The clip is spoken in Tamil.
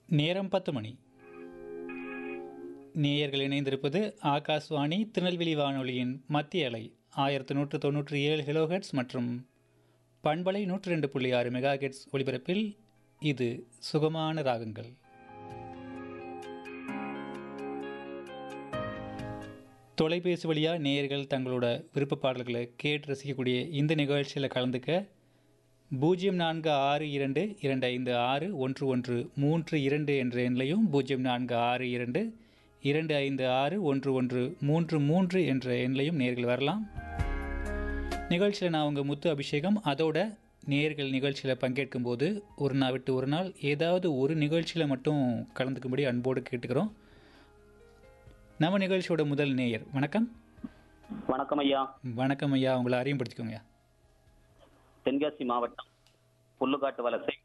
நேரம் பத்து மணி நேயர்கள் இணைந்திருப்பது ஆகாஷ்வாணி திருநெல்வேலி வானொலியின் மத்திய அலை ஆயிரத்து நூற்று தொண்ணூற்றி ஏழு கிலோஹெட்ஸ் மற்றும் பண்பலை நூற்றி ரெண்டு புள்ளி ஆறு மெகா ஹெட்ஸ் ஒளிபரப்பில் இது சுகமான ராகங்கள் தொலைபேசி வழியாக நேயர்கள் தங்களோட விருப்ப பாடல்களை கேட்டு ரசிக்கக்கூடிய இந்த நிகழ்ச்சியில் கலந்துக்க பூஜ்ஜியம் நான்கு ஆறு இரண்டு இரண்டு ஐந்து ஆறு ஒன்று ஒன்று மூன்று இரண்டு என்ற எண்ணையும் பூஜ்ஜியம் நான்கு ஆறு இரண்டு இரண்டு ஐந்து ஆறு ஒன்று ஒன்று மூன்று மூன்று என்ற எண்ணையும் நேர்கள் வரலாம் நிகழ்ச்சியில் நான் உங்கள் முத்து அபிஷேகம் அதோட நேர்கள் நிகழ்ச்சியில் பங்கேற்கும் போது ஒரு நாள் விட்டு ஒரு நாள் ஏதாவது ஒரு நிகழ்ச்சியில் மட்டும் கலந்துக்கும்படி அன்போடு கேட்டுக்கிறோம் நம்ம நிகழ்ச்சியோட முதல் நேயர் வணக்கம் வணக்கம் ஐயா வணக்கம் ஐயா உங்களை அறிமுகப்படுத்திக்கோங்க தென்காசி மாவட்டம் புல்லுக்காட்டு வலசை